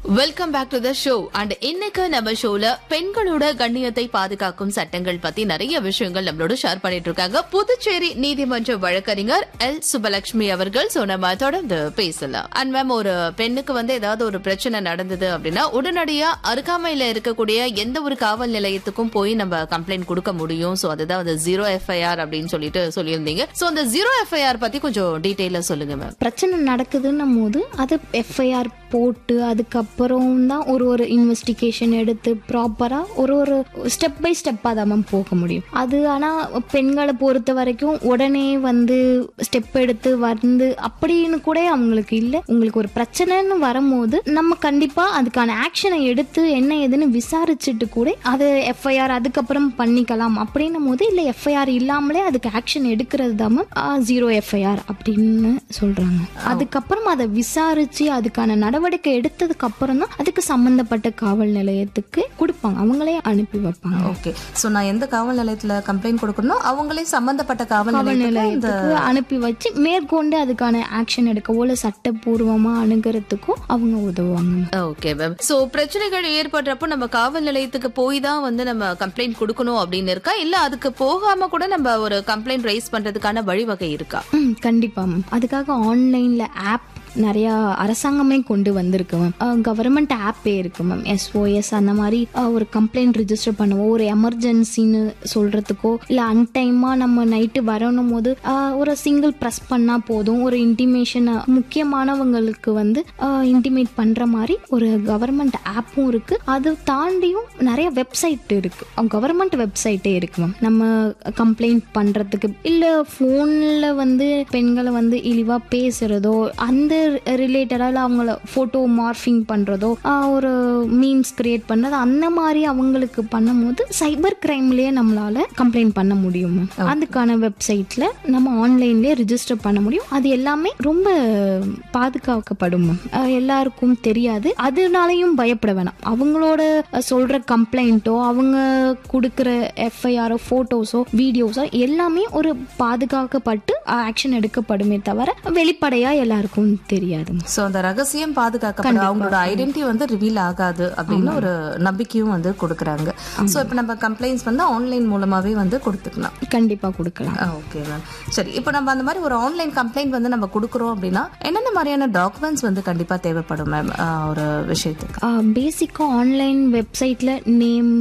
Welcome back to the show and இன்னைக்கு நம்ம ஷோல பெண்களோட கண்ணியத்தை பாதுகாக்கும் சட்டங்கள் பத்தி நிறைய விஷயங்கள் நம்மளோட ஷேர் பண்ணிட்டு இருக்காங்க புதுச்சேரி நீதிமன்ற வழக்கறிஞர் எல் சுபலட்சுமி அவர்கள் சோ நம்ம தொடர்ந்து பேசலாம் அண்ட் மேம் ஒரு பெண்ணுக்கு வந்து ஏதாவது ஒரு பிரச்சனை நடந்தது அப்படின்னா உடனடியா அருகாமையில இருக்கக்கூடிய எந்த ஒரு காவல் நிலையத்துக்கும் போய் நம்ம கம்ப்ளைண்ட் கொடுக்க முடியும் சோ அதுதான் அது ஜீரோ எஃப்ஐஆர் அப்படின்னு சொல்லிட்டு சொல்லியிருந்தீங்க சோ அந்த ஜீரோ எஃப்ஐஆர் பத்தி கொஞ்சம் டீட்டெயிலா சொல்லுங்க மேம் பிரச்சனை நடக்குதுன்னும் போது அது எஃப்ஐஆர் போட்டு அதுக்கப்புறம் தான் ஒரு ஒரு இன்வெஸ்டிகேஷன் எடுத்து ப்ராப்பராக ஒரு ஒரு ஸ்டெப் பை ஸ்டெப்பாக தான் மேம் போக முடியும் அது ஆனால் பெண்களை பொறுத்த வரைக்கும் உடனே வந்து ஸ்டெப் எடுத்து வந்து அப்படின்னு கூட அவங்களுக்கு இல்லை உங்களுக்கு ஒரு பிரச்சனைன்னு வரும்போது நம்ம கண்டிப்பாக அதுக்கான ஆக்ஷனை எடுத்து என்ன ஏதுன்னு விசாரிச்சுட்டு கூட அதை எஃப்ஐஆர் அதுக்கப்புறம் பண்ணிக்கலாம் அப்படின்னும் போது இல்லை எஃப்ஐஆர் இல்லாமலே அதுக்கு ஆக்ஷன் எடுக்கிறது தான் மேம் ஜீரோ எஃப்ஐஆர் அப்படின்னு சொல்றாங்க அதுக்கப்புறம் அதை விசாரிச்சு அதுக்கான நடவடிக்கை எடுத்ததுக்கு அப்புறம் தான் அதுக்கு சம்பந்தப்பட்ட காவல் நிலையத்துக்கு கொடுப்பாங்க அவங்களே அனுப்பி வைப்பாங்க ஓகே சோ நான் எந்த காவல் நிலையத்துல கம்ப்ளைண்ட் கொடுக்கணும் அவங்களே சம்பந்தப்பட்ட காவல் காவல் நிலையத்துக்கு இந்த நிலையத்துக்கு அனுப்பி வச்சு மேற்கொண்டு அதுக்கான ஆக்ஷன் எடுக்கவோ இல்லை சட்டப்பூர்வமா அணுகிறதுக்கும் அவங்க உதவுவாங்க ஓகே மேம் சோ பிரச்சனைகள் ஏற்படுறப்போ நம்ம காவல் நிலையத்துக்கு போய் தான் வந்து நம்ம கம்ப்ளைண்ட் கொடுக்கணும் அப்படின்னு இருக்கா இல்ல அதுக்கு போகாம கூட நம்ம ஒரு கம்ப்ளைண்ட் ரைஸ் பண்றதுக்கான வழிவகை இருக்கா ம் கண்டிப்பா மேம் அதுக்காக ஆன்லைன்ல ஆப் நிறைய அரசாங்கமே கொண்டு வந்திருக்கு மேம் கவர்மெண்ட் ஆப்பே இருக்கு மேம் எஸ்ஓஎஸ் அந்த மாதிரி அஹ், ஒரு கம்ப்ளைண்ட் ரிஜிஸ்டர் பண்ணுவோம் ஒரு எமர்ஜென்சின்னு சொல்றதுக்கோ இல்ல அன்டைமா நம்ம நைட்டு வரணும் போது அஹ், ஒரு சிங்கிள் ப்ரெஸ் பண்ணா போதும் ஒரு இன்டிமேஷன் முக்கியமானவங்களுக்கு வந்து இன்டிமேட் பண்ற மாதிரி ஒரு கவர்மெண்ட் ஆப்பும் இருக்கு அது தாண்டியும் நிறைய வெப்சைட் இருக்கு கவர்மெண்ட் வெப்சைட்டே இருக்கு மேம் நம்ம கம்ப்ளைண்ட் பண்றதுக்கு இல்ல போன்ல வந்து பெண்களை வந்து இழிவா பேசுறதோ அந்த ரிலேட்டடா இல்ல அவங்கள போட்டோ மார்ஃபிங் பண்றதோ ஆஹ் ஒரு மீம்ஸ் கிரியேட் பண்றது அந்த மாதிரி அவங்களுக்கு பண்ணும்போது சைபர் கிரைம்லயே நம்மளால கம்ப்ளைண்ட் பண்ண முடியும் மேம் அதுக்கான வெப்சைட்ல நம்ம ஆன்லைன்லயே ரிஜிஸ்டர் பண்ண முடியும் அது எல்லாமே ரொம்ப பாதுகாக்கப்படும் மேம் ஆஹ் எல்லாருக்கும் தெரியாது அதனாலையும் பயப்பட வேணாம் அவங்களோட அஹ், சொல்ற கம்ப்ளைண்ட்டோ அவங்க கொடுக்குற எஃப்ஐஆரோ போட்டோஸோ வீடியோஸோ எல்லாமே ஒரு பாதுகாக்கப்பட்டு ஆக்ஷன் எடுக்கப்படுமே தவிர வெளிப்படையா எல்லாருக்கும் தெரியாது மேம். சோ அந்த ரகசியம் பாதுகாக்கப்படும் அவங்களோட ஐடென்டிட்டி வந்து ரிவீல் ஆகாது அப்படின்னு ஒரு நம்பிக்கையும் வந்து கொடுக்கறாங்க சோ இப்ப நம்ம கம்ப்ளைண்ட்ஸ் வந்து ஆன்லைன் மூலமாவே வந்து கொடுத்துக்கலாம் கண்டிப்பா கொடுக்கலாம் ஓகே மேம் சரி இப்போ நம்ம அந்த மாதிரி ஒரு ஆன்லைன் கம்ப்ளைண்ட் வந்து நம்ம கொடுக்குறோம் அப்படின்னா என்னென்ன மாதிரியான டாக்குமெண்ட்ஸ் வந்து கண்டிப்பா தேவைப்படும் மேம் ஒரு விஷயத்துக்கு பேசிக்காக ஆன்லைன் வெப்சைட்டில் நேம்